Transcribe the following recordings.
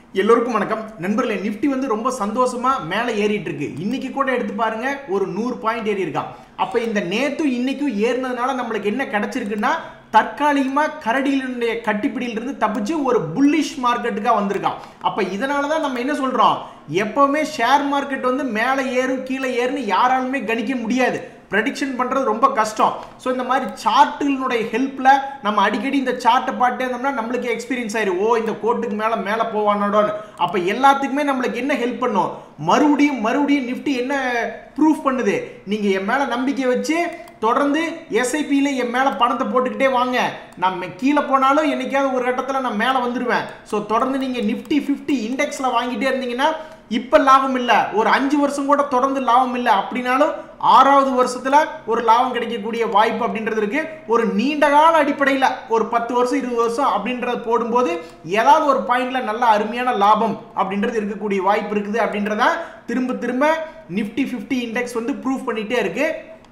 எல்லோருக்கும் வணக்கம் நண்பர்களே நிஃப்டி வந்து ரொம்ப சந்தோஷமா மேலே ஏறிட்டு இருக்கு இன்னைக்கு கூட எடுத்து பாருங்க ஒரு நூறு பாயிண்ட் ஏறி இருக்கான் அப்ப இந்த நேத்தும் இன்னைக்கும் ஏறினதுனால நம்மளுக்கு என்ன கிடைச்சிருக்குன்னா தற்காலிகமா கரடியினுடைய கட்டிப்பிடியிலிருந்து தப்பிச்சு ஒரு புல்லிஷ் மார்க்கெட்டுக்காக வந்திருக்கான் அப்ப இதனால தான் நம்ம என்ன சொல்றோம் எப்பவுமே ஷேர் மார்க்கெட் வந்து மேலே ஏறும் கீழே ஏறுன்னு யாராலுமே கணிக்க முடியாது ப்ரெடிக்ஷன் பண்ணுறது ரொம்ப கஷ்டம் ஸோ இந்த மாதிரி சார்ட்டுகளுடைய ஹெல்ப்பில் நம்ம அடிக்கடி இந்த சார்ட்டை பாட்டே இருந்தோம்னா நம்மளுக்கு எக்ஸ்பீரியன்ஸ் ஆயிரும் ஓ இந்த கோட்டுக்கு மேலே மேலே போவானோடன்னு அப்போ எல்லாத்துக்குமே நம்மளுக்கு என்ன ஹெல்ப் பண்ணும் மறுபடியும் மறுபடியும் நிஃப்டி என்ன ப்ரூஃப் பண்ணுது நீங்கள் என் மேலே நம்பிக்கை வச்சு தொடர்ந்து எஸ்ஐபியில் என் மேலே பணத்தை போட்டுக்கிட்டே வாங்க நம்ம கீழே போனாலும் என்னைக்காவது ஒரு கட்டத்தில் நான் மேலே வந்துடுவேன் ஸோ தொடர்ந்து நீங்கள் நிஃப்டி ஃபிஃப்டி இண்டெக்ஸில் வாங்கிட்டே இருந்தீங்கன்னா இப்போ லாபம் இல்லை ஒரு அஞ்சு வருஷம் கூட தொடர்ந்து லாபம் இல்லை அப்படின்னாலும் ஆறாவது வருஷத்துல ஒரு லாபம் கிடைக்கக்கூடிய வாய்ப்பு அப்படின்றது இருக்கு ஒரு நீண்ட கால அடிப்படையில் ஒரு பத்து வருஷம் இருபது வருஷம் அப்படின்றது போடும்போது ஏதாவது ஒரு பாயிண்ட்ல நல்ல அருமையான லாபம் அப்படின்றது இருக்கக்கூடிய வாய்ப்பு இருக்குது அப்படின்றத திரும்ப திரும்ப நிஃப்டி ஃபிஃப்டி இண்டெக்ஸ் வந்து ப்ரூவ் பண்ணிட்டே இருக்கு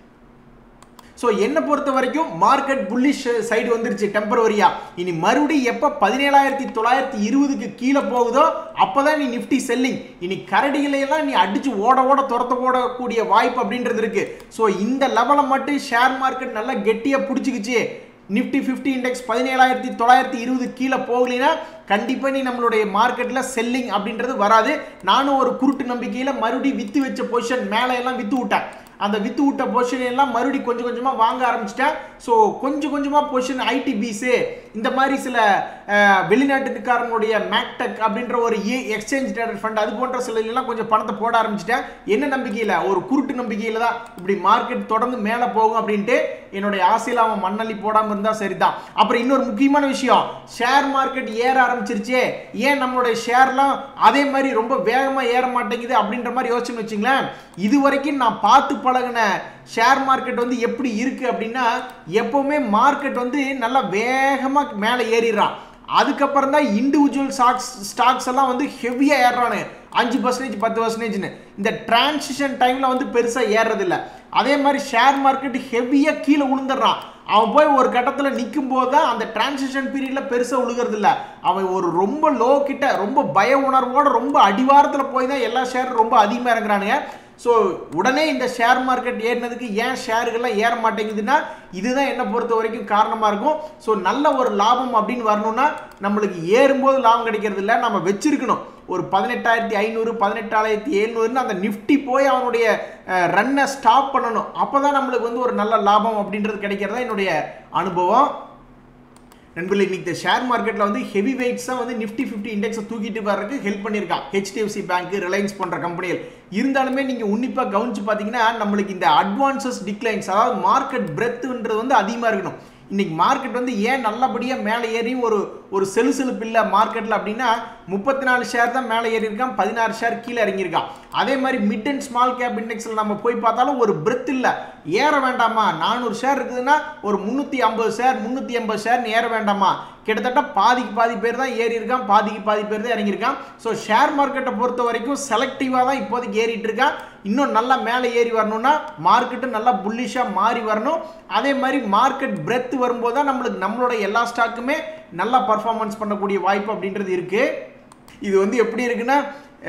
ஸோ என்னை பொறுத்த வரைக்கும் மார்க்கெட் புல்லிஷ் சைடு வந்துருச்சு டெம்பரவரியா இனி மறுபடியும் எப்போ பதினேழாயிரத்தி தொள்ளாயிரத்தி இருபதுக்கு கீழே போகுதோ அப்போதான் நீ நிஃப்டி செல்லிங் இனி கரடிகளையெல்லாம் நீ அடிச்சு ஓட ஓட துரத்த ஓடக்கூடிய வாய்ப்பு அப்படின்றது இருக்கு ஸோ இந்த லெவலை மட்டும் ஷேர் மார்க்கெட் நல்லா கெட்டியாக பிடிச்சிக்கிச்சு நிஃப்டி ஃபிஃப்டி இண்டெக்ஸ் பதினேழாயிரத்தி தொள்ளாயிரத்தி இருபது கீழே போகலைன்னா கண்டிப்பாக நீ நம்மளுடைய மார்க்கெட்டில் செல்லிங் அப்படின்றது வராது நானும் ஒரு குருட்டு நம்பிக்கையில் மறுபடியும் விற்று வச்ச பொசிஷன் மேலே எல்லாம் விற்று விட்டேன் அந்த வித்து விட்ட பொசிஷன் எல்லாம் மறுபடி கொஞ்சம் கொஞ்சமாக வாங்க ஆரம்பிச்சிட்டேன் ஸோ கொஞ்சம் கொஞ்சமாக பொசிஷன் ஐடிபிஸு இந்த மாதிரி சில வெளிநாட்டுக்காரங்களுடைய மேக்டெக் அப்படின்ற ஒரு எக்ஸ்சேஞ்ச் ட்ரேடட் ஃபண்ட் அது போன்ற சில எல்லாம் கொஞ்சம் பணத்தை போட ஆரம்பிச்சிட்டேன் என்ன நம்பிக்கையில் ஒரு குருட்டு நம்பிக்கையில் தான் இப்படி மார்க்கெட் தொடர்ந்து மேலே போகும் அப்படின்ட்டு என்னுடைய ஆசையில் அவன் மண்ணள்ளி போடாமல் இருந்தால் சரிதான் அப்புறம் இன்னொரு முக்கியமான விஷயம் ஷேர் மார்க்கெட் ஏற ஆரம்பிச்சிருச்சே ஏன் நம்மளுடைய ஷேர்லாம் அதே மாதிரி ரொம்ப வேகமாக ஏற மாட்டேங்குது அப்படின்ற மாதிரி யோசிச்சுன்னு வச்சுங்களேன் இது வரைக்கும் நான் பார்த்து பழகின ஷேர் மார்க்கெட் வந்து எப்படி இருக்கு அப்படின்னா எப்பவுமே மார்க்கெட் வந்து நல்லா வேகமாக மேலே ஏறிடுறான் அதுக்கப்புறம் தான் இண்டிவிஜுவல் ஸ்டாக்ஸ் ஸ்டாக்ஸ் எல்லாம் வந்து ஹெவியாக ஏறுறானு அஞ்சு பர்சன்டேஜ் பத்து பர்சன்டேஜ்னு இந்த டிரான்சிஷன் டைமில் வந்து பெருசாக ஏறுறதில்ல அதே மாதிரி ஷேர் மார்க்கெட் ஹெவியாக கீழே விழுந்துடுறான் அவன் போய் ஒரு கட்டத்தில் நிற்கும் போது தான் அந்த டிரான்சிஷன் பீரியடில் பெருசாக விழுகிறது இல்லை அவன் ஒரு ரொம்ப லோ கிட்ட ரொம்ப பய உணர்வோட ரொம்ப அடிவாரத்தில் போய் தான் எல்லா ஷேரும் ரொம்ப அதிகமாக இறங்குறானுங்க ஸோ உடனே இந்த ஷேர் மார்க்கெட் ஏறினதுக்கு ஏன் ஷேர்கள்லாம் ஏற மாட்டேங்குதுன்னா இதுதான் என்னை பொறுத்த வரைக்கும் காரணமாக இருக்கும் ஸோ நல்ல ஒரு லாபம் அப்படின்னு வரணும்னா நம்மளுக்கு ஏறும்போது லாபம் கிடைக்கிறது இல்லை நம்ம வச்சிருக்கணும் ஒரு பதினெட்டாயிரத்தி ஐநூறு பதினெட்டாயிரத்தி எழுநூறுன்னு அந்த நிஃப்டி போய் அவனுடைய ரன்னை ஸ்டாப் பண்ணணும் அப்போ தான் நம்மளுக்கு வந்து ஒரு நல்ல லாபம் அப்படின்றது கிடைக்கிறதா என்னுடைய அனுபவம் நண்பர்களே இன்னைக்கு இந்த ஷேர் மார்க்கெட்டில் வந்து ஹெவி வெயிட்ஸ் தான் வந்து நிஃப்டி ஃபிஃப்டி இண்டெக்ஸை தூக்கிட்டு வர்றதுக்கு ஹெல்ப் பண்ணியிருக்கான் ஹெச்டிஎஃப்சி பேங்க் ரிலையன்ஸ் போன்ற கம்பெனிகள் இருந்தாலுமே நீங்கள் உன்னிப்பாக கவனிச்சு பார்த்தீங்கன்னா நம்மளுக்கு இந்த அட்வான்சஸ் டிக்ளைன்ஸ் அதாவது மார்க்கெட் பிரெத்துன்றது வந்து அதிகமாக இருக்கணும் இன்னைக்கு மார்க்கெட் வந்து ஏன் நல்லபடியாக மேலே ஏறி ஒரு ஒரு செலுசெலுப்பு இல்லை மார்க்கெட்டில் அப்படின்னா முப்பத்தி நாலு ஷேர் தான் மேலே ஏறி இருக்கான் பதினாறு ஷேர் கீழே இறங்கியிருக்கான் அதே மாதிரி மிட் அண்ட் ஸ்மால் கேப் இண்டெக்ஸில் நம்ம போய் பார்த்தாலும் ஒரு பிரெத் இல்லை ஏற வேண்டாமா நானூறு ஷேர் இருக்குதுன்னா ஒரு முந்நூற்றி ஐம்பது ஷேர் முந்நூற்றி ஐம்பது ஷேர்னு ஏற வேண்டாமா கிட்டத்தட்ட பாதிக்கு பாதி பேர் தான் ஏறி இருக்கான் பாதிக்கு பாதி பேர் தான் இறங்கியிருக்கான் ஸோ ஷேர் மார்க்கெட்டை பொறுத்த வரைக்கும் செலக்டிவாக தான் இப்போதைக்கு ஏறிட்டு இருக்கான் இன்னும் நல்லா மேலே ஏறி வரணும்னா மார்க்கெட்டு நல்லா புல்லிஷாக மாறி வரணும் அதே மாதிரி மார்க்கெட் பிரெத் வரும்போது தான் நம்மளுக்கு நம்மளோட எல்லா ஸ்டாக்குமே நல்லா பர்ஃபார்மன்ஸ் பண்ணக்கூடிய வாய்ப்பு அப்படின்றது இருக்குது இது வந்து எப்படி இருக்குன்னா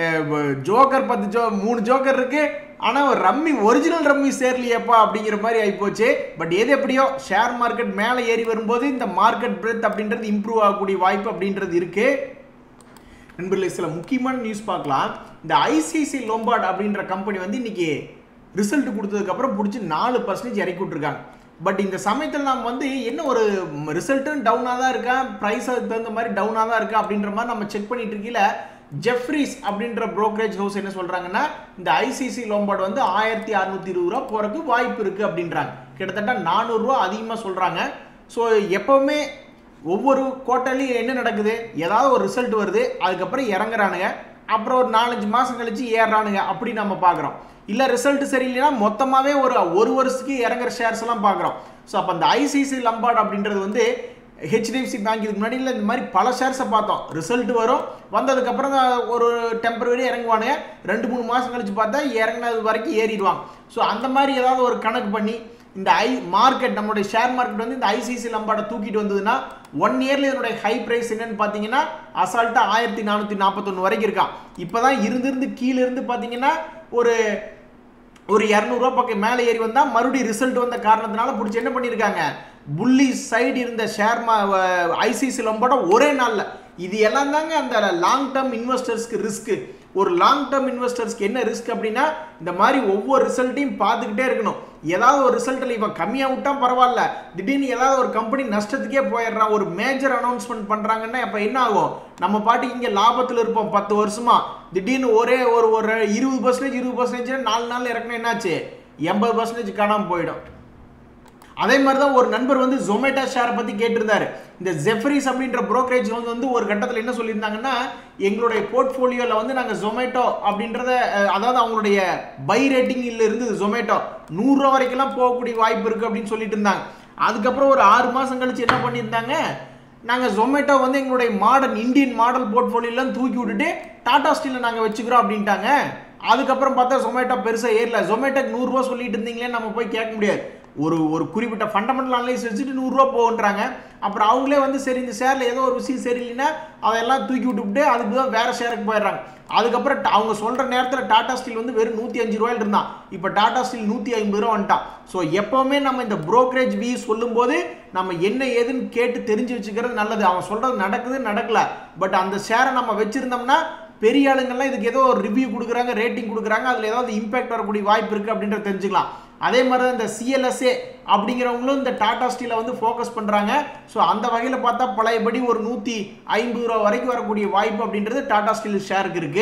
ஜோக்கர் பத்து ஜோ மூணு ஜோக்கர் இருக்கு ஆனால் ரம்மி ஒரிஜினல் ரம்மி சேரலையப்பா அப்படிங்கிற மாதிரி ஆகிப்போச்சு பட் எது எப்படியோ ஷேர் மார்க்கெட் மேலே ஏறி வரும்போது இந்த மார்க்கெட் பிரெத் அப்படின்றது இம்ப்ரூவ் ஆகக்கூடிய வாய்ப்பு அப்படின்றது இருக்கு நண்பர்களே சில முக்கியமான நியூஸ் பார்க்கலாம் இந்த ஐசிஐசி லோம்பார்ட் அப்படின்ற கம்பெனி வந்து இன்னைக்கு ரிசல்ட் கொடுத்ததுக்கப்புறம் பிடிச்சி நாலு பர்சன்டேஜ் இறக்கி விட்ருக்காங்க பட் இந்த சமயத்தில் நாம் வந்து என்ன ஒரு ரிசல்ட்டும் டவுனாக தான் இருக்கா ப்ரைஸ் அதுக்கு தகுந்த மாதிரி டவுனாக தான் இருக்கா அப்படின்ற மாதிரி நம்ம செக் பண்ணிட்டு இருக்கீங்கள ஜெஃப்ரிஸ் அப்படின்ற ப்ரோக்கரேஜ் ஹவுஸ் என்ன சொல்கிறாங்கன்னா இந்த ஐசிசி லோம்பார்டு வந்து ஆயிரத்தி அறுநூத்தி இருபது ரூபா போகிறதுக்கு வாய்ப்பு இருக்குது அப்படின்றாங்க கிட்டத்தட்ட நானூறுரூவா அதிகமாக சொல்கிறாங்க ஸோ எப்போவுமே ஒவ்வொரு குவார்ட்டர்லையும் என்ன நடக்குது ஏதாவது ஒரு ரிசல்ட் வருது அதுக்கப்புறம் இறங்குறானுங்க அப்புறம் ஒரு நாலஞ்சு மாதம் கழிச்சு ஏறுறானுங்க அப்படி நம்ம பார்க்குறோம் இல்லை ரிசல்ட் சரியில்லைன்னா மொத்தமாகவே ஒரு ஒரு வருஷத்துக்கு இறங்குற ஷேர்ஸ் எல்லாம் பார்க்குறோம் ஸோ அப்போ அந்த ஐசிசி லம்பார்டு அப்படின்றது வந்து ஹெச்டிஎஃப்சி பேங்க் இதுக்கு முன்னாடி இல்லை இந்த மாதிரி பல ஷேர்ஸை பார்த்தோம் ரிசல்ட் வரும் வந்ததுக்கப்புறம் ஒரு டெம்பரவரி இறங்குவானுங்க ரெண்டு மூணு மாதம் கழிச்சு பார்த்தா இறங்கினது வரைக்கும் ஏறிடுவாங்க ஸோ அந்த மாதிரி ஏதாவது ஒரு கணக்கு பண்ணி இந்த ஐ மார்க்கெட் நம்மளுடைய ஷேர் மார்க்கெட் வந்து இந்த ஐசிசி லம்பாட தூக்கிட்டு வந்ததுன்னா ஒன் இயர்ல இதனுடைய ஹை பிரைஸ் என்னன்னு பார்த்தீங்கன்னா அசால்ட்டா ஆயிரத்தி நானூற்றி நாற்பத்தொன்று வரைக்கும் இருக்கான் இப்போதான் இருந்திருந்து கீழே இருந்து பார்த்தீங்கன்னா ஒரு ஒரு இரநூறுவா பக்கம் மேலே ஏறி வந்தால் மறுபடியும் ரிசல்ட் வந்த காரணத்தினால பிடிச்சி என்ன பண்ணியிருக்காங்க புள்ளி சைடு இருந்த ஷேர் ஐசிசி லம்போட ஒரே நாளில் இது எல்லாம் தாங்க அந்த லாங் டேர்ம் இன்வெஸ்டர்ஸ்க்கு ரிஸ்க்கு ஒரு லாங் டேர்ம் இன்வெஸ்டர்ஸ்க்கு என்ன ரிஸ்க் அப்படின்னா இந்த மாதிரி ஒவ்வொரு ரிசல்ட்டையும் பார்த்துக்கிட்டே இருக்கணும் ஏதாவது ஒரு ரிசல்ட்டில் இவன் கம்மியாக விட்டா பரவாயில்ல திடீர்னு ஏதாவது ஒரு கம்பெனி நஷ்டத்துக்கே போயிடுறான் ஒரு மேஜர் அனௌன்ஸ்மெண்ட் பண்ணுறாங்கன்னா அப்போ என்ன ஆகும் நம்ம பாட்டுக்கு இங்கே லாபத்தில் இருப்போம் பத்து வருஷமா திடீர்னு ஒரே ஒரு ஒரு இருபது பர்சன்டேஜ் இருபது பர்சன்டேஜ் நாலு நாள் இறக்குனா என்னாச்சு எண்பது பர்சன்டேஜ் காணாமல் போயிடும் அதே மாதிரி தான் ஒரு நண்பர் வந்து ஜொமேட்டோ ஷேரை பற்றி கேட்டிருந்தாரு இந்த ஜெஃப்ரிஸ் அப்படின்ற brokerage வந்து வந்து ஒரு கட்டத்தில் என்ன சொல்லியிருந்தாங்கன்னா எங்களுடைய போர்ட்ஃபோலியோவில் வந்து நாங்கள் ஜொமேட்டோ அப்படின்றத அஹ், அதாவது அவங்களுடைய பை ரேட்டிங்கில் இருந்து ஜொமேட்டோ நூறுரூவா வரைக்கும்லாம் போகக்கூடிய வாய்ப்பு இருக்குது அப்படின்னு சொல்லிட்டு இருந்தாங்க அதுக்கப்புறம் ஒரு ஆறு மாதம் கழிச்சு என்ன பண்ணியிருந்தாங்க நாங்கள் ஜொமேட்டோ வந்து எங்களுடைய மாடர்ன் இந்தியன் மாடல் போர்ட்ஃபோலியோலாம் தூக்கி விட்டுட்டு டாடா ஸ்டீலில் நாங்கள் வச்சுக்கிறோம் அப்படின்ட்டாங்க அதுக்கப்புறம் பார்த்தா ஜொமேட்டோ பெருசாக ஏறல ஜொமேட்டோக்கு நூறுரூவா சொல்லிட்டு இருந்தீங்களே நம்ம போய் கேட்க முடியாது ஒரு ஒரு குறிப்பிட்ட ஃபண்டமெண்டல் அனலைஸ் வச்சுட்டு நூறுரூவா போகுன்றாங்க அப்புறம் அவங்களே வந்து சரி இந்த ஷேரில் ஏதோ ஒரு விஷயம் சரியில்லைன்னா அதெல்லாம் தூக்கி விட்டுவிட்டு அதுக்கு தான் வேறு ஷேருக்கு போயிடுறாங்க அதுக்கப்புறம் ட- அவங்க சொல்கிற நேரத்தில் டாடா ஸ்டீல் வந்து வெறும் நூற்றி அஞ்சு ரூபாயில் இருந்தான் இப்போ டாடா ஸ்டீல் நூற்றி ஐம்பது ரூபா வந்துட்டான் ஸோ எப்போவுமே நம்ம இந்த brokerage வீ சொல்லும்போது நம்ம என்ன ஏதுன்னு கேட்டு தெரிஞ்சு வச்சுக்கிறது நல்லது அவன் சொல்கிறது நடக்குது நடக்கல பட் அந்த ஷேரை நம்ம வச்சுருந்தோம்னா பெரிய ஆளுங்கள்லாம் இதுக்கு ஏதோ ஒரு ரிவ்யூ கொடுக்குறாங்க ரேட்டிங் கொடுக்குறாங்க அதில் ஏதாவது இம்பாக்ட் வரக்கூடிய வாய்ப்பு இருக்குது அப்படின்றத தெரிஞ்சுக்கலாம் அதே மாதிரி தான் இந்த சிஎல்எஸ்ஏ அப்படிங்கிறவங்களும் இந்த டாடா ஸ்டீலை வந்து ஃபோக்கஸ் பண்ணுறாங்க ஸோ அந்த வகையில் பார்த்தா பழையபடி ஒரு நூற்றி ஐம்பது ரூபா வரைக்கும் வரக்கூடிய வாய்ப்பு அப்படின்றது டாடா ஸ்டீல் ஷேருக்கு இருக்குது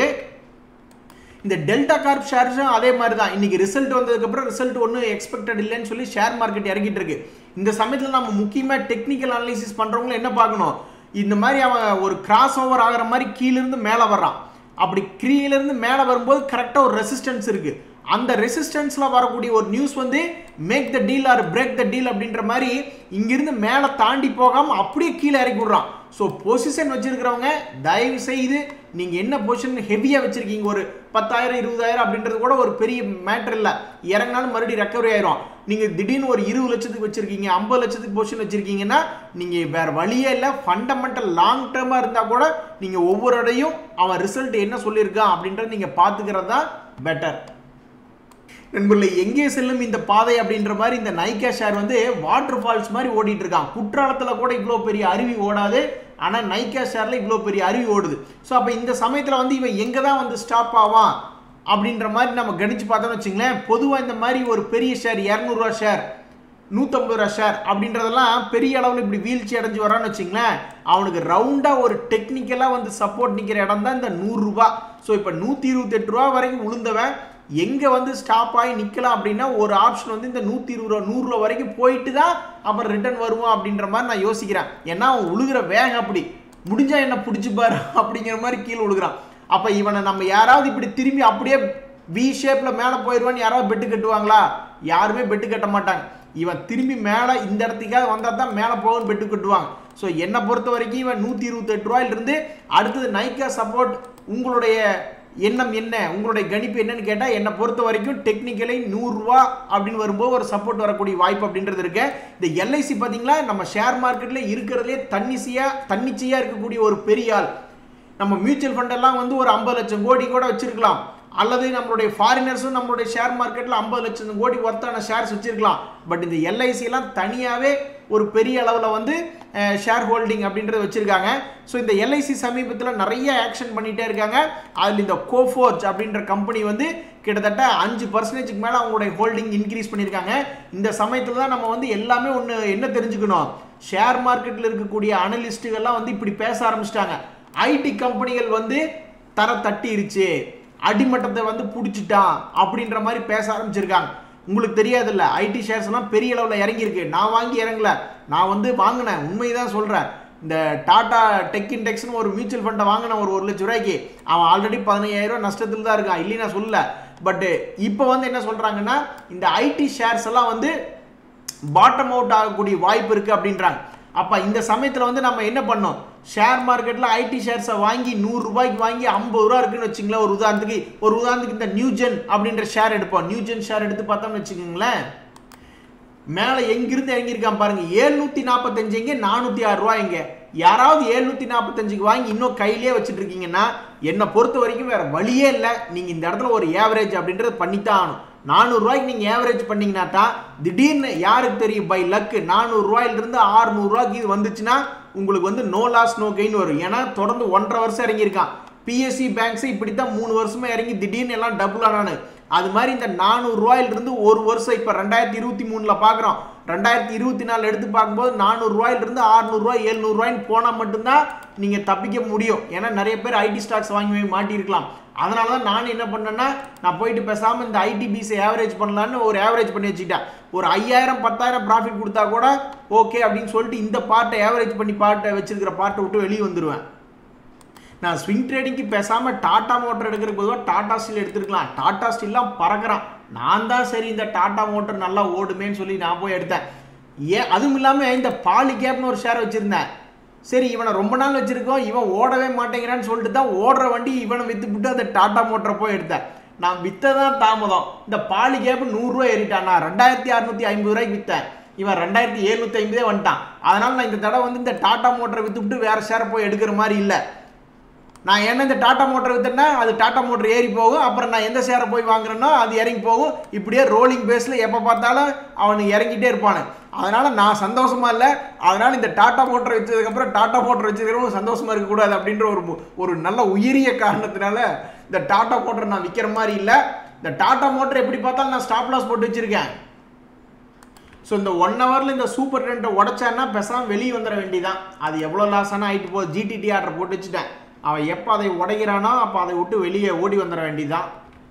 இந்த டெல்டா கார்ப் ஷேர்ஸும் அதே மாதிரி தான் இன்னைக்கு ரிசல்ட் வந்ததுக்கப்புறம் ரிசல்ட் ஒன்றும் எக்ஸ்பெக்டட் இல்லைன்னு சொல்லி ஷேர் மார்க்கெட் இறங்கிட்டு இருக்கு இந்த சமயத்தில் நம்ம முக்கியமாக டெக்னிக்கல் அனலைசிஸ் பண்ணுறவங்களும் என்ன பார்க்கணும் இந்த மாதிரி அவன் ஒரு கிராஸ் ஓவர் ஆகிற மாதிரி கீழிருந்து மேலே வர்றான் அப்படி கீழிருந்து மேலே வரும்போது கரெக்டாக ஒரு ரெசிஸ்டன்ஸ் இருக்கு அந்த ரெசிஸ்டன்ஸில் வரக்கூடிய ஒரு நியூஸ் வந்து make the deal or break the deal அப்படின்ற மாதிரி இங்கிருந்து மேலே தாண்டி போகாமல் அப்படியே கீழே இறக்கி விட்றான் ஸோ பொசிஷன் வச்சிருக்கிறவங்க தயவு செய்து நீங்கள் என்ன பொசிஷன் ஹெவியாக வச்சிருக்கீங்க ஒரு பத்தாயிரம் இருபதாயிரம் அப்படின்றது கூட ஒரு பெரிய மேட்டர் இல்லை இறங்கினாலும் மறுபடியும் ரெக்கவரி ஆயிரும் நீங்கள் திடீர்னு ஒரு இருபது லட்சத்துக்கு வச்சிருக்கீங்க ஐம்பது லட்சத்துக்கு பொசிஷன் வச்சிருக்கீங்கன்னா நீங்கள் வேற வழியே இல்லை ஃபண்டமெண்டல் லாங் டேர்மாக இருந்தால் கூட நீங்கள் ஒவ்வொரு இடையும் அவன் ரிசல்ட் என்ன சொல்லியிருக்கான் அப்படின்றத நீங்கள் பார்த்துக்கிறது தான் பெட்டர் நண்பர்களே எங்கே செல்லும் இந்த பாதை அப்படின்ற மாதிரி இந்த நைகா ஷேர் வந்து வாட்டர் ஃபால்ஸ் மாதிரி ஓடிட்டு இருக்கான் குற்றாலத்தில் கூட இவ்வளோ பெரிய அருவி ஓடாது ஆனால் நைகா ஷேரில் இவ்வளோ பெரிய அருவி ஓடுது ஸோ அப்போ இந்த சமயத்தில் வந்து இவன் எங்கே தான் வந்து ஸ்டாப் ஆவான் அப்படின்ற மாதிரி நம்ம கணிச்சு பார்த்தோம்னு வச்சுங்களேன் பொதுவாக இந்த மாதிரி ஒரு பெரிய ஷேர் இரநூறுவா ஷேர் நூற்றம்பது ரூபா ஷேர் அப்படின்றதெல்லாம் பெரிய அளவில் இப்படி வீழ்ச்சி அடைஞ்சு வரான்னு வச்சுங்களேன் அவனுக்கு ரவுண்டாக ஒரு டெக்னிக்கலாக வந்து சப்போர்ட் நிற்கிற இடம் தான் இந்த நூறுரூவா ஸோ இப்போ நூற்றி இருபத்தெட்டு ரூபா வரைக்கும் விழுந்தவன் எங்கே வந்து ஸ்டாப் ஆகி நிற்கலாம் அப்படின்னா ஒரு ஆப்ஷன் வந்து இந்த நூற்றி இருபது ரூபா நூறுரூவா வரைக்கும் போயிட்டு தான் அப்புறம் ரிட்டர்ன் வருவான் அப்படின்ற மாதிரி நான் யோசிக்கிறேன் ஏன்னா அவன் உழுகிற வேகம் அப்படி முடிஞ்சா என்ன பிடிச்சி பாரு அப்படிங்கிற மாதிரி கீழே விழுகிறான் அப்போ இவனை நம்ம யாராவது இப்படி திரும்பி அப்படியே வி ஷேப்பில் மேலே போயிடுவான்னு யாராவது பெட்டு கட்டுவாங்களா யாருமே பெட்டு கட்ட மாட்டாங்க இவன் திரும்பி மேலே இந்த இடத்துக்காக வந்தால் தான் மேலே போகும்னு பெட்டு கட்டுவாங்க ஸோ என்னை பொறுத்த வரைக்கும் இவன் நூற்றி இருபத்தெட்டு ரூபாயிலிருந்து அடுத்தது நைக்கா சப்போர்ட் உங்களுடைய எண்ணம் என்ன உங்களுடைய கணிப்பு என்னன்னு கேட்டால் என்னை பொறுத்த வரைக்கும் டெக்னிக்கலி நூறுரூவா அப்படின்னு வரும்போது ஒரு சப்போர்ட் வரக்கூடிய வாய்ப்பு அப்படின்றது இருக்கு இந்த எல்ஐசி பார்த்தீங்களா நம்ம ஷேர் மார்க்கெட்டில் இருக்கிறதுலே தன்னிச்சையாக தன்னிச்சையாக இருக்கக்கூடிய ஒரு பெரிய ஆள் நம்ம மியூச்சுவல் ஃபண்டெல்லாம் வந்து ஒரு ஐம்பது லட்சம் கோடி கூட வச்சிருக்கலாம் அல்லது நம்மளுடைய ஃபாரினர்ஸும் நம்மளுடைய ஷேர் மார்க்கெட்டில் ஐம்பது லட்சம் கோடி ஒர்த்தான ஷேர்ஸ் வச்சிருக்கலாம் பட் இந்த எல்ஐசிலாம் தனியாகவே ஒரு பெரிய அளவில் வந்து ஷேர் ஹோல்டிங் அப்படின்றத வச்சுருக்காங்க ஸோ இந்த எல்ஐசி சமீபத்தில் நிறைய ஆக்ஷன் பண்ணிகிட்டே இருக்காங்க அதில் இந்த கோஃபோர்ஜ் அப்படின்ற கம்பெனி வந்து கிட்டத்தட்ட அஞ்சு பர்சன்டேஜுக்கு மேலே அவங்களுடைய ஹோல்டிங் இன்க்ரீஸ் பண்ணியிருக்காங்க இந்த சமயத்தில் தான் நம்ம வந்து எல்லாமே ஒன்று என்ன தெரிஞ்சுக்கணும் ஷேர் மார்க்கெட்டில் இருக்கக்கூடிய அனலிஸ்ட்டுகள்லாம் வந்து இப்படி பேச ஆரம்பிச்சிட்டாங்க ஐடி கம்பெனிகள் வந்து தர தட்டிருச்சு அடிமட்டத்தை வந்து பிடிச்சிட்டான் அப்படின்ற மாதிரி பேச ஆரம்பிச்சிருக்காங்க உங்களுக்கு தெரியாதுல்ல ஐடி ஷேர்ஸ் எல்லாம் பெரிய அளவில் இறங்கியிருக்கு நான் வாங்கி இறங்கல நான் வந்து வாங்கினேன் உண்மைதான் சொல்கிறேன் இந்த டாடா டெக் இண்டெக்ஸ்னு ஒரு மியூச்சுவல் ஃபண்டை வாங்கினேன் ஒரு ஒரு லட்ச ரூபாய்க்கு அவன் ஆல்ரெடி பதினையாயிரம் நஷ்டத்தில் தான் இருக்கான் இல்லைன்னா சொல்லல பட்டு இப்போ வந்து என்ன சொல்கிறாங்கன்னா இந்த ஐடி ஷேர்ஸ் எல்லாம் வந்து பாட்டம் அவுட் ஆகக்கூடிய வாய்ப்பு இருக்குது அப்படின்றாங்க அப்போ இந்த சமயத்தில் வந்து நம்ம என்ன பண்ணோம் ஷேர் மார்க்கெட்டில் ஐடி ஷேர்ஸை வாங்கி நூறு ரூபாய்க்கு வாங்கி ஐம்பது ரூபா இருக்குன்னு வச்சுங்களேன் ஒரு உதாரணத்துக்கு ஒரு உதாரணத்துக்கு இந்த நியூஜென் அப்படின்ற ஷேர் எடுப்போம் நியூஜென் ஷேர் எடுத்து பார்த்தோம்னு வச்சுக்கோங்களேன் மேலே எங்கிருந்து இறங்கியிருக்கான் பாருங்க ஏழ்நூத்தி நாற்பத்தஞ்சு எங்க நானூற்றி ஆறு ரூபாய் எங்க யாராவது ஏழ்நூத்தி நாற்பத்தஞ்சுக்கு வாங்கி இன்னும் கையிலே வச்சுட்டு இருக்கீங்கன்னா என்னை பொறுத்த வரைக்கும் வேற வழியே இல்லை நீங்கள் இந்த இடத்துல ஒரு ஏவரேஜ் அப்படின்றது பண்ணித்தான் ஆகணும் நானூறுரூவாய்க்கு நீங்கள் ஏவரேஜ் பண்ணீங்கன்னா தான் திடீர்னு யாருக்கு தெரியும் பை லக்கு நானூறுரூவாயிலிருந்து ஆறுநூறுவாய்க்கு இது வந்துச்சுன்னா உங்களுக்கு வந்து நோ லாஸ் நோ கெயின் வரும் ஏன்னா தொடர்ந்து ஒன்றரை வருஷம் இறங்கியிருக்கான் பிஎஸ்சி பேங்க்ஸ் இப்படி தான் மூணு வருஷமா இறங்கி திடீர்னு எல்லாம் டபுள் ஆனானு அது மாதிரி இந்த நானூறு ரூபாயிலிருந்து ஒரு வருஷம் இப்போ ரெண்டாயிரத்தி இருபத்தி மூணில் பார்க்குறோம் ரெண்டாயிரத்தி இருபத்தி நாலு எடுத்து பார்க்கும்போது நானூறு ரூபாயிலிருந்து ஆறுநூறுவா எழுநூறுவாயின்னு போனால் மட்டும்தான் நீங்கள் தப்பிக்க முடியும் ஏன்னா நிறைய பேர் ஐடி ஸ்டாக்ஸ் வாங்கி வாங்கி மாட்டியிருக்கலாம் அதனால தான் நான் என்ன பண்ணேன்னா நான் போயிட்டு பேசாமல் இந்த ஐடிபிஸை ஆவரேஜ் பண்ணலான்னு ஒரு ஆவரேஜ் பண்ணி வச்சுக்கிட்டேன் ஒரு ஐயாயிரம் பத்தாயிரம் ப்ராஃபிட் கொடுத்தா கூட ஓகே அப்படின்னு சொல்லிட்டு இந்த பார்ட்டை ஆவரேஜ் பண்ணி பார்ட்டை வச்சிருக்கிற பார்ட்டை விட்டு வெளியே வந்துடுவேன் நான் ஸ்விங் ட்ரேடிங்க்கு பேசாமல் டாடா மோட்டர் எடுக்கிறதுக்கு பொதுவாக டாடா ஸ்டீல் எடுத்துருக்கலாம் டாடா ஸ்டீல்லாம் பறக்கிறான் நான் தான் சரி இந்த டாடா மோட்டர் நல்லா ஓடுமேன்னு சொல்லி நான் போய் எடுத்தேன் ஏன் அதுவும் இல்லாமல் இந்த பாலி கேப்னு ஒரு ஷேர் வச்சுருந்தேன் சரி இவனை ரொம்ப நாள் வச்சுருக்கோம் இவன் ஓடவே மாட்டேங்கிறான்னு சொல்லிட்டு தான் ஓடுற வண்டி இவனை விற்றுவிட்டு அந்த டாடா மோட்டரை போய் எடுத்தேன் நான் விற்றதான் தாமதம் இந்த பாலி கேப் நூறுரூவா ஏறிட்டான் நான் ரெண்டாயிரத்தி அறநூற்றி ஐம்பது ரூபாய்க்கு விற்றேன் இவன் ரெண்டாயிரத்தி எழுநூற்றி ஐம்பதே வந்துட்டான் அதனால் நான் இந்த தடவை வந்து இந்த டாடா மோட்டரை விற்றுவிட்டு வேறு ஷேரை போய் எடுக்கிற மாதிரி இல்லை நான் என்ன இந்த டாட்டா மோட்டர் வித்தேன்னா அது டாட்டா மோட்டர் ஏறி போகும் அப்புறம் நான் எந்த சேரை போய் வாங்குறேனோ அது இறங்கி போகும் இப்படியே ரோலிங் பேஸில் எப்போ பார்த்தாலும் அவனுக்கு இறங்கிட்டே இருப்பானு அதனால நான் சந்தோஷமா இல்லை அதனால இந்த டாட்டா மோட்டர் வச்சதுக்கப்புறம் டாட்டா மோட்டர் வச்சதுக்கப்புறம் சந்தோஷமா இருக்கக்கூடாது அப்படின்ற ஒரு ஒரு நல்ல உயரிய காரணத்தினால இந்த டாட்டா மோட்டர் நான் விற்கிற மாதிரி இல்லை இந்த டாட்டா மோட்டர் எப்படி பார்த்தாலும் நான் ஸ்டாப் லாஸ் போட்டு வச்சிருக்கேன் ஸோ இந்த ஒன் ஹவரில் இந்த சூப்பர் ட்ரெண்டை உடச்சான்னா பேசாமல் வெளியே வந்துட வேண்டியதான் அது எவ்வளோ லாஸ் ஆனால் ஆகிட்டு போகுது ஜிடிடி ஆர்டர் போட்டு வச்சுட்டேன் அவன் எப்போ அதை உடைக்கிறானோ அப்போ அதை விட்டு வெளியே ஓடி வந்துட வேண்டியதான்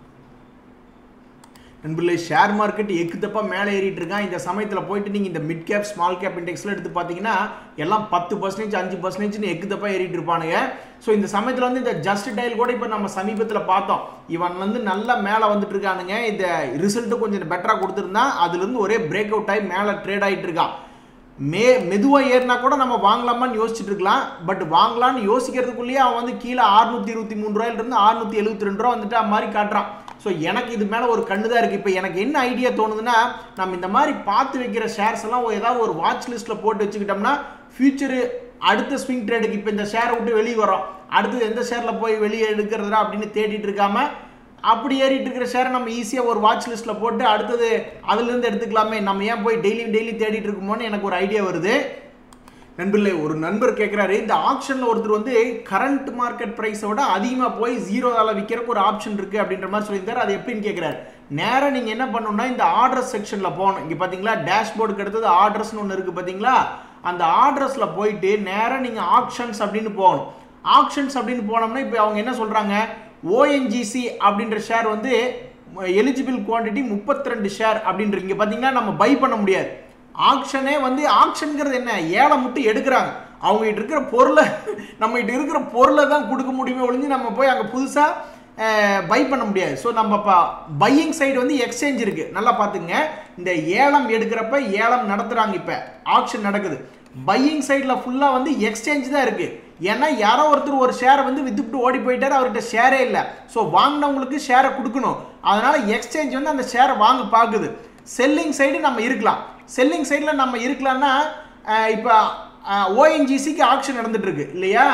நண்பர்களே ஷேர் மார்க்கெட் எக்கு தப்பா மேலே ஏறிட்டு இருக்கான் இந்த சமயத்தில் போயிட்டு நீங்கள் இந்த மிட் கேப் ஸ்மால் கேப் இண்டெக்ஸில் எடுத்து பார்த்தீங்கன்னா எல்லாம் பத்து பர்சன்டேஜ் அஞ்சு பர்சன்டேஜ்னு எக்கு தப்பா ஏறிட்டு இருப்பானுங்க ஸோ இந்த சமயத்தில் வந்து இந்த ஜஸ்ட் டைல் கூட இப்போ நம்ம சமீபத்தில் பார்த்தோம் இவன் வந்து நல்லா மேலே வந்துட்டு இருக்கானுங்க இந்த ரிசல்ட்டு கொஞ்சம் பெட்டராக கொடுத்துருந்தான் அதுலேருந்து ஒரே பிரேக் அவுட் ஆகி மேலே ட்ரேட் ஆகிட்டு இருக்கான் மே மெதுவாக ஏறினா கூட நம்ம வாங்கலாமான்னு யோசிச்சுட்டு இருக்கலாம் பட் வாங்கலாம்னு யோசிக்கிறதுக்குள்ளேயே அவன் வந்து கீழே ஆறுநூத்தி இருபத்தி மூணு ரூபாயிலிருந்து ஆறுநூத்தி எழுபத்தி ரெண்டு ரூபா வந்துட்டு அது மாதிரி காட்டுறான் ஸோ எனக்கு இது மேலே ஒரு கண்ணு தான் இருக்குது இப்போ எனக்கு என்ன ஐடியா தோணுதுன்னா நம்ம இந்த மாதிரி பார்த்து வைக்கிற ஷேர்ஸ் எல்லாம் ஒரு ஏதாவது ஒரு வாட்ச் லிஸ்ட்டில் போட்டு வச்சுக்கிட்டோம்னா ஃபியூச்சரு அடுத்த ஸ்விங் ட்ரேடுக்கு இப்போ இந்த ஷேரை விட்டு வெளியே வரோம் அடுத்து எந்த ஷேரில் போய் வெளியே எடுக்கிறதா அப்படின்னு தேடிட்டு இருக்காம அப்படி ஏறிட்டு இருக்கிற ஷேரை நம்ம ஈஸியாக ஒரு வாட்ச் லிஸ்ட்டில் போட்டு அடுத்தது அதுலேருந்து எடுத்துக்கலாமே நம்ம ஏன் போய் டெய்லி டெய்லி தேடிட்டு இருக்குமோன்னு எனக்கு ஒரு ஐடியா வருது நண்பர்களே ஒரு நண்பர் கேட்குறாரு இந்த ஆப்ஷனில் ஒருத்தர் வந்து கரண்ட் மார்க்கெட் ப்ரைஸை விட அதிகமாக போய் ஜீரோவில் விற்கிறக்கு ஒரு ஆப்ஷன் இருக்குது அப்படின்ற மாதிரி சொல்லியிருந்தாரு அது எப்படின்னு கேட்குறாரு நேராக நீங்கள் என்ன பண்ணணும்னா இந்த ஆர்டர்ஸ் செக்ஷனில் போகணும் இங்கே பார்த்தீங்களா டேஷ்போர்டுக்கு அடுத்தது ஆர்டர்ஸ்னு ஒன்று இருக்குது பார்த்தீங்களா அந்த ஆர்டர்ஸில் போயிட்டு நேராக நீங்கள் ஆப்ஷன்ஸ் அப்படின்னு போகணும் ஆப்ஷன்ஸ் அப்படின்னு போனோம்னா இப்போ அவங்க என்ன சொல்கிறாங்க ஓஎன்ஜிசி அப்படின்ற ஷேர் வந்து எலிஜிபிள் குவான்டிட்டி முப்பத்தி ரெண்டு ஷேர் அப்படின்ற இங்கே பார்த்தீங்கன்னா நம்ம பை பண்ண முடியாது ஆக்ஷனே வந்து ஆக்ஷனுங்கிறது என்ன ஏழை மட்டும் எடுக்கிறாங்க அவங்க கிட்ட இருக்கிற பொருளை நம்ம கிட்ட இருக்கிற பொருளை தான் கொடுக்க முடியுமே ஒழிஞ்சு நம்ம போய் அங்கே புதுசாக பை பண்ண முடியாது ஸோ நம்ம இப்போ பையிங் சைடு வந்து எக்ஸ்சேஞ்ச் இருக்குது நல்லா பார்த்துங்க இந்த ஏலம் எடுக்கிறப்ப ஏலம் நடத்துகிறாங்க இப்போ ஆக்ஷன் நடக்குது பையிங் சைடில் ஃபுல்லாக வந்து எக்ஸ்சேஞ்ச் தான் இருக்குது ஏன்னா யாரோ ஒருத்தர் ஒரு ஷேரை வந்து வித்துட்டு ஓடி போயிட்டாரு அவர்கிட்ட ஷேரே இல்லை ஸோ வாங்கினவங்களுக்கு ஷேரை கொடுக்கணும் அதனால எக்ஸ்சேஞ்ச் வந்து அந்த ஷேரை வாங்க பார்க்குது செல்லிங் சைடு நம்ம இருக்கலாம் செல்லிங் சைடில் நம்ம இருக்கலாம்னா இப்போ ஓஎன்ஜிசிக்கு ஆக்ஷன் நடந்துட்டு இருக்கு இல்லையா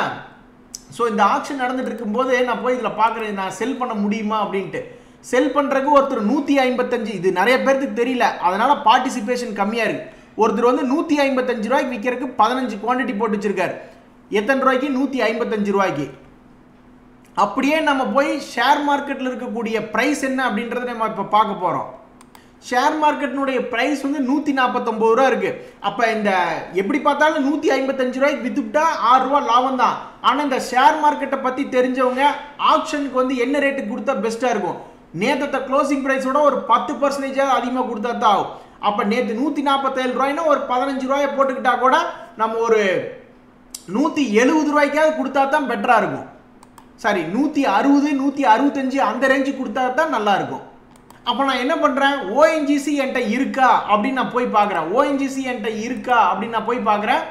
ஸோ இந்த ஆக்ஷன் நடந்துட்டு இருக்கும்போது நான் போய் இதில் பார்க்குறேன் நான் செல் பண்ண முடியுமா அப்படின்ட்டு செல் பண்ணுறதுக்கு ஒருத்தர் நூற்றி ஐம்பத்தஞ்சு இது நிறைய பேருக்கு தெரியல அதனால பார்ட்டிசிபேஷன் கம்மியாக இருக்கு ஒருத்தர் வந்து நூற்றி ஐம்பத்தஞ்சு ரூபாய்க்கு விற்கிறதுக்கு பதினஞ்சு குவான்டிட்டி போட்டு வச்சிருக்காரு எத்தனை ரூபாய்க்கு நூற்றி ஐம்பத்தஞ்சு ரூபாய்க்கு அப்படியே நம்ம போய் ஷேர் மார்க்கெட்டில் இருக்கக்கூடிய ப்ரைஸ் என்ன அப்படின்றத நம்ம இப்போ பார்க்க போகிறோம் ஷேர் மார்க்கெட்டினுடைய ப்ரைஸ் வந்து நூற்றி நாற்பத்தொம்பது ரூபா இருக்குது அப்போ இந்த எப்படி பார்த்தாலும் நூற்றி ஐம்பத்தஞ்சு ரூபாய்க்கு வித்துவிட்டா ஆறு ரூபா லாபம் தான் ஆனால் இந்த ஷேர் மார்க்கெட்டை பற்றி தெரிஞ்சவங்க ஆப்ஷனுக்கு வந்து என்ன ரேட்டுக்கு கொடுத்தா பெஸ்ட்டாக இருக்கும் நேற்றத்தை க்ளோசிங் ப்ரைஸோட ஒரு பத்து பர்சன்டேஜாவது அதிகமாக கொடுத்தா தான் ஆகும் அப்போ நேற்று நூற்றி நாற்பத்தேழு ரூபாய்னா ஒரு பதினஞ்சு ரூபாயை போட்டுக்கிட்டா கூட நம்ம ஒரு நூற்றி எழுபது ரூபாய்க்காவது கொடுத்தா தான் பெட்டராக இருக்கும் சாரி நூற்றி அறுபது நூற்றி அறுபத்தஞ்சு அந்த ரேஞ்சு கொடுத்தா தான் நல்லா இருக்கும் அப்போ நான் என்ன பண்ணுறேன் ஓஎன்ஜிசி என்கிட்ட இருக்கா அப்படின்னு நான் போய் பார்க்குறேன் ஓஎன்ஜிசி என்கிட்ட இருக்கா அப்படின்னு நான் போய் பார்க்குறேன்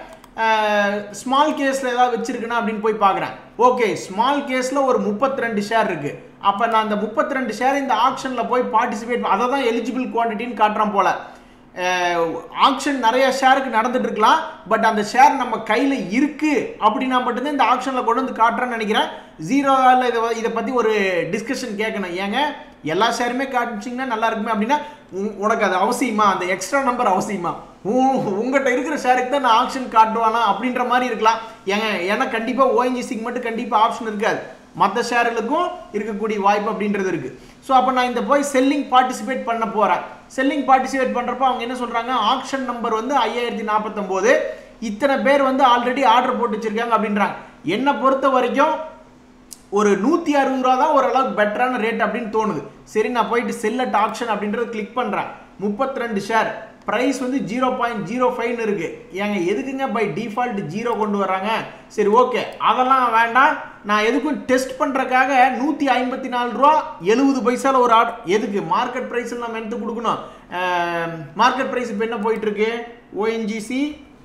ஸ்மால் கேஸில் ஏதாவது வச்சிருக்குன்னா அப்படின்னு போய் பார்க்குறேன் ஓகே ஸ்மால் கேஸில் ஒரு முப்பத்தி ரெண்டு ஷேர் இருக்குது அப்போ நான் அந்த முப்பத்தி ரெண்டு ஷேர் இந்த ஆப்ஷனில் போய் பார்ட்டிசிபேட் அதை தான் எலிஜிபிள் குவான்டிட்டின்னு காட்டுறேன் போல் ஆக்ஷன் நிறைய ஷேருக்கு நடந்துட்டு இருக்கலாம் பட் அந்த ஷேர் நம்ம கையில் இருக்கு அப்படின்னா மட்டும்தான் இந்த ஆக்ஷனில் கொண்டு வந்து காட்டுறேன்னு நினைக்கிறேன் ஜீரோவில் இதை இதை பற்றி ஒரு டிஸ்கஷன் கேட்கணும் ஏங்க எல்லா ஷேருமே காமிச்சிங்கன்னா நல்லா இருக்குமே அப்படின்னா உ- உனக்கு அது அவசியமா அந்த எக்ஸ்ட்ரா நம்பர் அவசியமா உ- உங்ககிட்ட இருக்கிற ஷேருக்கு தான் நான் ஆப்ஷன் காட்டுவானா அப்படின்ற மாதிரி இருக்கலாம் ஏங்க ஏன்னா கண்டிப்பாக ஓஎன்ஜிசிக்கு மட்டும் கண்டிப்பாக ஆப்ஷன் இருக்காது மற்ற ஷேர்களுக்கும் இருக்கக்கூடிய வாய்ப்பு அப்படின்றது இருக்கு ஸோ அப்போ நான் இந்த போய் செல்லிங் பார்ட்டிசிபேட் பண்ண போகிறேன் செல்லிங் பார்ட்டிசிபேட் பண்ணுறப்போ அவங்க என்ன சொல்கிறாங்க ஆக்ஷன் நம்பர் வந்து ஐயாயிரத்தி நாற்பத்தொம்போது இத்தனை பேர் வந்து ஆல்ரெடி ஆர்டர் போட்டு வச்சிருக்காங்க அப்படின்றாங்க என்னை பொறுத்த வரைக்கும் ஒரு நூற்றி அறுபது ரூபா தான் ஓரளவுக்கு பெட்டரான ரேட் அப்படின்னு தோணுது சரி நான் போயிட்டு செல்லட் ஆப்ஷன் அப்படின்றத கிளிக் பண்ணுறேன் முப்பத்தி ரெண்டு ஷேர் ப்ரைஸ் வந்து ஜீரோ பாயிண்ட் ஜீரோ ஃபைவ்னு இருக்கு ஏங்க எதுக்குங்க பை டிஃபால்ட் ஜீரோ கொண்டு வராங்க சரி ஓகே அதெல்லாம் வேண்டாம் நான் எதுக்கும் டெஸ்ட் பண்ணுறக்காக நூற்றி ஐம்பத்தி நாலு ரூபா எழுபது பைசால ஒரு ஆர்டர் எதுக்கு மார்க்கெட் ப்ரைஸில் நம்ம எடுத்து கொடுக்கணும் மார்க்கெட் ப்ரைஸ் இப்போ என்ன போயிட்டு இருக்கு ஓஎன்ஜிசி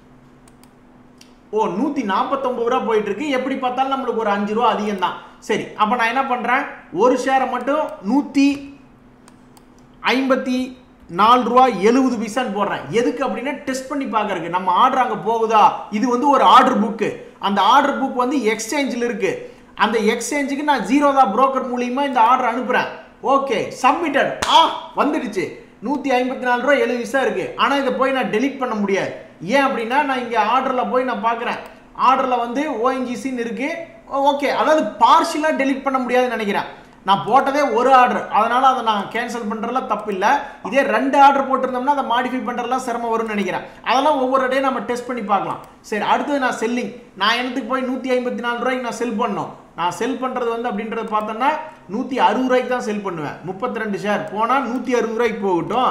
ஓ நூற்றி நாற்பத்தொம்பது ரூபா போயிட்டு இருக்கு எப்படி பார்த்தாலும் நம்மளுக்கு ஒரு அஞ்சு ரூபா அதிகம் தான் சரி அப்போ நான் என்ன பண்ணுறேன் ஒரு ஷேரை மட்டும் நூற்றி ஐம்பத்தி நாலு ரூபா எழுபது பைசான்னு போடுறேன் எதுக்கு அப்படின்னா டெஸ்ட் பண்ணி பார்க்கறதுக்கு நம்ம ஆர்டர் அங்கே போகுதா இது வந்து ஒரு ஆர்டர் புக்கு அந்த ஆர்டர் புக் வந்து எக்ஸ்சேஞ்சில் இருக்கு அந்த எக்ஸ்சேஞ்சுக்கு நான் ஜீரோ தான் புரோக்கர் மூலியமா இந்த ஆர்டர் அனுப்புகிறேன் ஓகே சப்மிட்டட் ஆ வந்துடுச்சு நூற்றி ஐம்பத்தி நாலு ரூபா எழுபது பைசா இருக்கு ஆனால் இதை போய் நான் டெலீட் பண்ண முடியாது ஏன் அப்படின்னா நான் இங்கே ஆர்டரில் போய் நான் பார்க்குறேன் ஆர்டரில் வந்து ஓஎன்ஜிசின்னு இருக்கு ஓகே அதாவது பார்ஷியலாக டெலீட் பண்ண முடியாதுன்னு நினைக்கிறேன் நான் போட்டதே ஒரு ஆர்டர் அதனால அதை நான் கேன்சல் பண்றதுல தப்பு இல்லை இதே ரெண்டு ஆர்டர் போட்டிருந்தோம்னா அதை மாடிஃபை பண்றதுலாம் சிரமம் வரும்னு நினைக்கிறேன் அதெல்லாம் ஒவ்வொரு டே நம்ம டெஸ்ட் பண்ணி பார்க்கலாம் சரி அடுத்தது நான் செல்லிங் நான் எனக்கு போய் நூற்றி ஐம்பத்தி நாலு ரூபாய்க்கு நான் செல் பண்ணணும் நான் செல் பண்றது வந்து அப்படின்றத பார்த்தோன்னா நூற்றி அறுபது ரூபாய்க்கு தான் செல் பண்ணுவேன் முப்பத்தி ரெண்டு ஷேர் போனால் நூற்றி அறுபது ரூபாய்க்கு போகட்டும்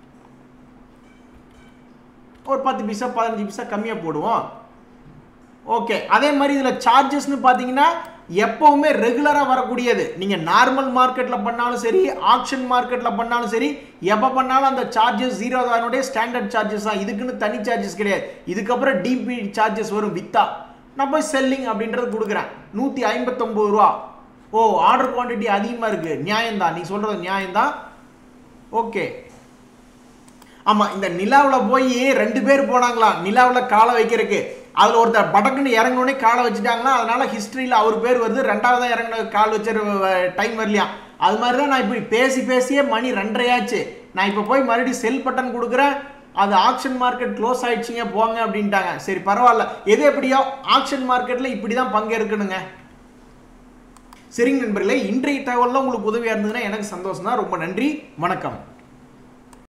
ஒரு பத்து பைசா பதினஞ்சு பைசா கம்மியாக போடுவோம் ஓகே அதே மாதிரி இதில் சார்ஜஸ்னு பார்த்தீங்கன்னா எப்பவுமே ரெகுலராக வரக்கூடியது நீங்கள் நார்மல் மார்க்கெட்டில் பண்ணாலும் சரி ஆக்ஷன் மார்க்கெட்டில் பண்ணாலும் சரி எப்போ பண்ணாலும் அந்த சார்ஜஸ் ஜீரோ தானுடைய ஸ்டாண்டர்ட் சார்ஜஸ் தான் இதுக்குன்னு தனி சார்ஜஸ் கிடையாது இதுக்கப்புறம் டிபி சார்ஜஸ் வரும் வித்தா நான் போய் செல்லிங் அப்படின்றது கொடுக்குறேன் நூற்றி ஐம்பத்தொம்பது ரூபா ஓ ஆர்டர் குவான்டிட்டி அதிகமாக இருக்குது நியாயம்தான் நீ சொல்கிறது நியாயம்தான் ஓகே ஆமா இந்த நிலாவில் போய் ரெண்டு பேர் போனாங்களாம் நிலாவில் காலை வைக்கிறதுக்கு அதுல ஒருத்தர் படக்குன்னு இறங்கினோடனே காலை வச்சுட்டாங்களா அதனால ஹிஸ்டரியில் அவர் பேர் வருது ரெண்டாவதா இறங்கின கால் வச்ச டைம் வரலையாம் அது மாதிரி தான் நான் இப்படி பேசி பேசியே மணி ரெண்டரையாச்சு நான் இப்போ போய் மறுபடியும் செல் பட்டன் கொடுக்குறேன் அது ஆக்ஷன் மார்க்கெட் க்ளோஸ் ஆயிடுச்சுங்க போங்க அப்படின்ட்டாங்க சரி பரவாயில்ல எது எப்படியோ ஆக்ஷன் மார்க்கெட்டில் இப்படி தான் பங்கேற்கணுங்க சரிங்க நண்பர்களே இன்றைய தகவலில் உங்களுக்கு உதவியாக இருந்ததுன்னா எனக்கு சந்தோஷம் தான் ரொம்ப நன்றி வணக்கம்